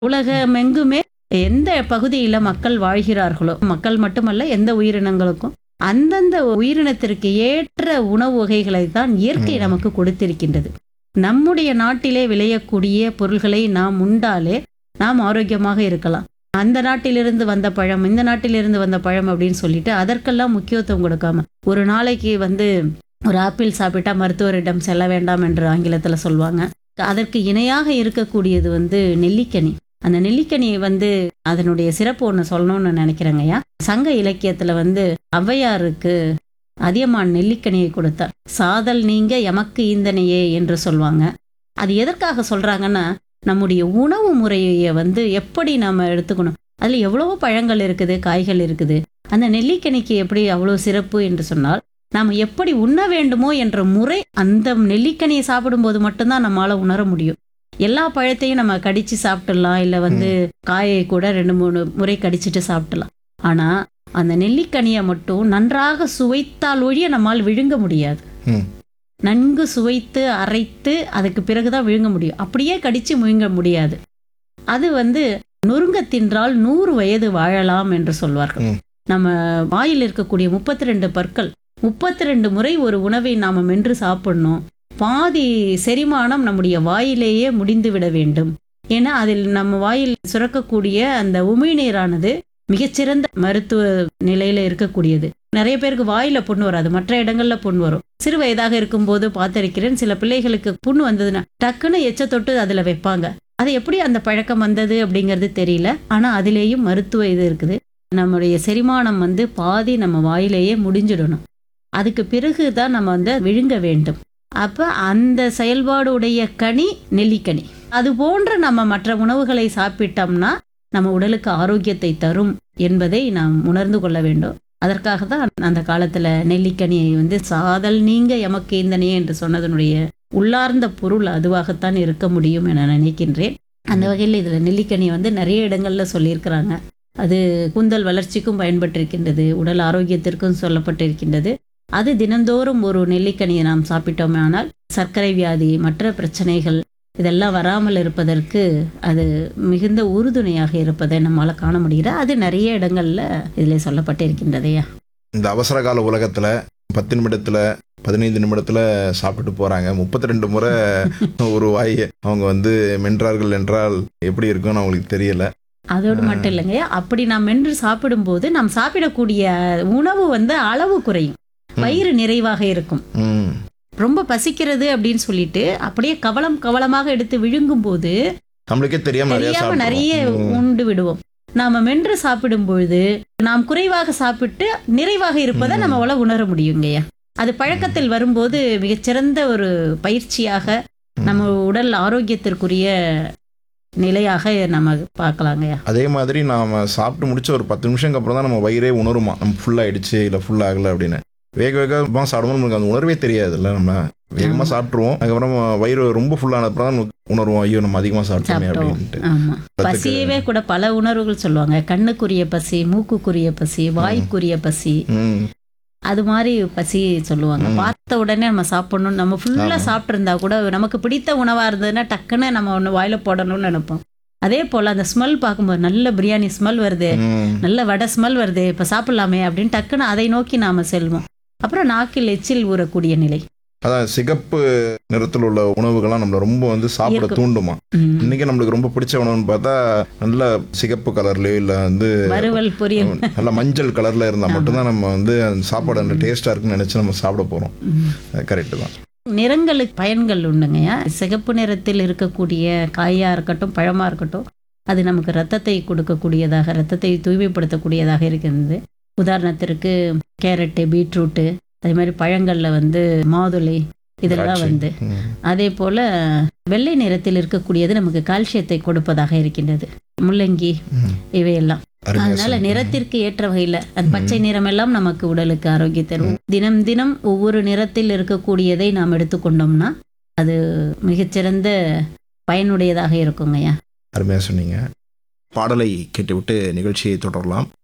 உலகமெங்குமே எந்த பகுதியில மக்கள் வாழ்கிறார்களோ மக்கள் மட்டுமல்ல எந்த உயிரினங்களுக்கும் அந்தந்த உயிரினத்திற்கு ஏற்ற உணவு வகைகளை தான் இயற்கை ம். நமக்கு கொடுத்திருக்கின்றது நம்முடைய நாட்டிலே விளையக்கூடிய பொருள்களை நாம் உண்டாலே நாம் ஆரோக்கியமாக இருக்கலாம் அந்த நாட்டிலிருந்து வந்த பழம் இந்த நாட்டிலிருந்து வந்த பழம் அப்படின்னு சொல்லிட்டு அதற்கெல்லாம் முக்கியத்துவம் கொடுக்காம ஒரு நாளைக்கு வந்து ஒரு ஆப்பிள் சாப்பிட்டா மருத்துவரிடம் செல்ல வேண்டாம் என்று ஆங்கிலத்தில் சொல்லுவாங்க அதற்கு இணையாக இருக்கக்கூடியது வந்து நெல்லிக்கனி அந்த நெல்லிக்கனியை வந்து அதனுடைய சிறப்பு ஒன்று சொல்லணும்னு நினைக்கிறேங்கய்யா சங்க இலக்கியத்தில் வந்து ஔவையாருக்கு அதியமான் நெல்லிக்கனியை கொடுத்தார் சாதல் நீங்க எமக்கு ஈந்தனையே என்று சொல்லுவாங்க அது எதற்காக சொல்றாங்கன்னா நம்முடைய உணவு முறையை வந்து எப்படி நாம எடுத்துக்கணும் அதில் எவ்வளவோ பழங்கள் இருக்குது காய்கள் இருக்குது அந்த நெல்லிக்கனிக்கு எப்படி அவ்வளோ சிறப்பு என்று சொன்னால் நாம் எப்படி உண்ண வேண்டுமோ என்ற முறை அந்த நெல்லிக்கனியை சாப்பிடும்போது மட்டும்தான் நம்மளால உணர முடியும் எல்லா பழத்தையும் நம்ம கடிச்சு சாப்பிட்டுடலாம் இல்லை வந்து காயை கூட ரெண்டு மூணு முறை கடிச்சிட்டு சாப்பிடலாம் ஆனா அந்த நெல்லிக்கனியை மட்டும் நன்றாக சுவைத்தால் ஒழிய நம்மால் விழுங்க முடியாது ம். நன்கு சுவைத்து அரைத்து அதுக்கு பிறகுதான் விழுங்க முடியும் அப்படியே கடிச்சு முழுங்க முடியாது அது வந்து நொறுங்க தின்றால் நூறு வயது வாழலாம் என்று சொல்வார்கள் ம். நம்ம வாயில் இருக்கக்கூடிய முப்பத்தி ரெண்டு பற்கள் முப்பத்தி ரெண்டு முறை ஒரு உணவை நாம மென்று சாப்பிடணும் பாதி செரிமானம் நம்முடைய வாயிலேயே முடிந்து விட வேண்டும் ஏன்னா அதில் நம்ம வாயில் சுரக்கக்கூடிய அந்த உமிழ்நீரானது மிகச்சிறந்த மருத்துவ நிலையில இருக்கக்கூடியது நிறைய பேருக்கு வாயில புண் வராது மற்ற இடங்கள்ல புண் வரும் சிறு வயதாக இருக்கும்போது பார்த்திருக்கிறேன் சில பிள்ளைகளுக்கு புண் வந்ததுன்னா டக்குன்னு எச்ச தொட்டு அதுல வைப்பாங்க அது எப்படி அந்த பழக்கம் வந்தது அப்படிங்கிறது தெரியல ஆனா அதிலேயும் மருத்துவ இது இருக்குது நம்முடைய செரிமானம் வந்து பாதி நம்ம வாயிலேயே முடிஞ்சிடணும் அதுக்கு பிறகு தான் நம்ம வந்து விழுங்க வேண்டும் அப்ப அந்த செயல்பாடுடைய கனி நெல்லிக்கனி அது போன்ற நம்ம மற்ற உணவுகளை சாப்பிட்டோம்னா நம்ம உடலுக்கு ஆரோக்கியத்தை தரும் என்பதை நாம் உணர்ந்து கொள்ள வேண்டும் அதற்காக தான் அந்த காலத்துல நெல்லிக்கனியை வந்து சாதல் நீங்க எமக்கு இந்தனையே என்று சொன்னதனுடைய உள்ளார்ந்த பொருள் அதுவாகத்தான் இருக்க முடியும் என நினைக்கின்றேன் அந்த வகையில் இதுல நெல்லிக்கனி வந்து நிறைய இடங்கள்ல சொல்லியிருக்கிறாங்க அது கூந்தல் வளர்ச்சிக்கும் பயன்பட்டிருக்கின்றது உடல் ஆரோக்கியத்திற்கும் சொல்லப்பட்டிருக்கின்றது அது தினந்தோறும் ஒரு நெல்லிக்கனியை நாம் சாப்பிட்டோமே ஆனால் சர்க்கரை வியாதி மற்ற பிரச்சனைகள் இதெல்லாம் வராமல் இருப்பதற்கு அது மிகுந்த உறுதுணையாக இருப்பதை நம்மால காண முடிகிறது அது நிறைய இடங்கள்ல இதில் சொல்லப்பட்டிருக்கின்றதையா இந்த அவசர கால உலகத்துல பத்து நிமிடத்துல பதினைந்து நிமிடத்துல சாப்பிட்டு போறாங்க முப்பத்தி ரெண்டு முறை ஒரு வாய் அவங்க வந்து மென்றார்கள் என்றால் எப்படி இருக்கும்னு அவங்களுக்கு தெரியல அதோடு மட்டும் இல்லைங்க அப்படி நாம் மென்று சாப்பிடும்போது நாம் சாப்பிடக்கூடிய உணவு வந்து அளவு குறையும் வயிறு நிறைவாக இருக்கும் ம் ரொம்ப பசிக்கிறது அப்படின்னு சொல்லிட்டு அப்படியே கவலம் கவலமாக எடுத்து விழுங்கும் போது நம்மளுக்கே தெரியாம நிறைய தெரியாம நிறைய சாப்பிடுவோம். ம். உண்டு விடுவோம் நாம மென்று சாப்பிடும் பொழுது நாம் குறைவாக சாப்பிட்டு நிறைவாக இருப்பதை ம். நம்மளால உணர முடியுங்கய்யா அது பழக்கத்தில் வரும்போது மிகச்சிறந்த ஒரு பயிற்சியாக ம். நம்ம உடல் ஆரோக்கியத்திற்குரிய நிலையாக நம்ம பார்க்கலாங்கய்யா அதே மாதிரி நாம சாப்பிட்டு முடிச்ச ஒரு பத்து நிமிஷம் அப்புறம் தான் நம்ம வயிறே உணருமா நம்ம ஃபுல் ஆயிடுச்சு இல்ல ஃபுல் ஆகல அப்படின்னு வேக வேகமாக சாப்பிடும்போது நமக்கு அந்த உணர்வே தெரியாதுல்ல நம்ம வேகமா ஆமா. சாப்பிட்ருவோம் அதுக்கப்புறம் வயிறு ரொம்ப ஃபுல்லான அப்புறம் தான் நமக்கு உணர்வோம் ஐயோ நம்ம அதிகமா சாப்பிட்டோமே சாப்பிட்டோம் அப்படின்ட்டு ஆமா அதுக்கு- பசியவே கூட பல உணர்வுகள் சொல்லுவாங்க கண்ணுக்குரிய பசி மூக்குக்குரிய பசி வாய்க்குரிய பசி ம் அது மாதிரி பசி சொல்லுவாங்க ம். பார்த்த உடனே நம்ம சாப்பிடணும் நம்ம ஃபுல்லா ஆமா. சாப்பிட்டு இருந்தா கூட நமக்கு பிடித்த உணவா இருந்ததுன்னா டக்குன்னு நம்ம ஒன்று வாயில போடணும்னு நினைப்போம் அதே போல அந்த ஸ்மெல் பார்க்கும்போது நல்ல பிரியாணி ஸ்மெல் வருது ம் நல்ல வடை ஸ்மெல் வருது இப்ப சாப்பிடலாமே அப்படின்னு டக்குன்னு அதை நோக்கி நாம செல்வோம் அப்புறம் நாக்கில் எச்சில் ஊறக்கூடிய நிலை அதான் சிகப்பு நிறத்தில் உள்ள உணவுகள்லாம் நம்மள ரொம்ப வந்து சாப்பிட இருக்கும். தூண்டுமா ம். இன்னைக்கு நம்மளுக்கு ரொம்ப பிடிச்ச உணவுன்னு பார்த்தா நல்ல சிகப்பு கலர்லயோ இல்ல வந்து வறுவல் பொரியல் நல்ல மஞ்சள் கலர்ல இருந்தா ஆமா. மட்டும்தான் நம்ம வந்து அந்த சாப்பாடு அந்த டேஸ்டா இருக்குன்னு நினைச்சு நம்ம சாப்பிட போறோம் ம். கரெக்ட் தான் நிறங்களுக்கு பயன்கள் உண்டுங்கய்யா சிகப்பு நிறத்தில் இருக்கக்கூடிய காயா இருக்கட்டும் பழமா இருக்கட்டும் அது நமக்கு ரத்தத்தை கொடுக்கக்கூடியதாக ரத்தத்தை தூய்மைப்படுத்தக்கூடியதாக இருக்கிறது உதாரணத்திற்கு கேரட்டு பீட்ரூட்டு அதே மாதிரி பழங்கள்ல வந்து மாதுளை இதெல்லாம் திராட்சை. வந்து ம். அதே போல வெள்ளை நிறத்தில் இருக்கக்கூடியது நமக்கு கால்சியத்தை கொடுப்பதாக இருக்கின்றது முள்ளங்கி ம். இவையெல்லாம் அருமையா அதனால சொன்னீங்க. நிறத்திற்கு ஏற்ற வகையில அந்த பச்சை நிறம் எல்லாம் நமக்கு உடலுக்கு ஆரோக்கியம் தரும் தினம் தினம் ஒவ்வொரு நிறத்தில் இருக்கக்கூடியதை நாம் எடுத்துக்கொண்டோம்னா அது மிகச்சிறந்த பயனுடையதாக இருக்குங்கய்யா அருமையா சொன்னீங்க பாடலை கேட்டுவிட்டு நிகழ்ச்சியை தொடரலாம்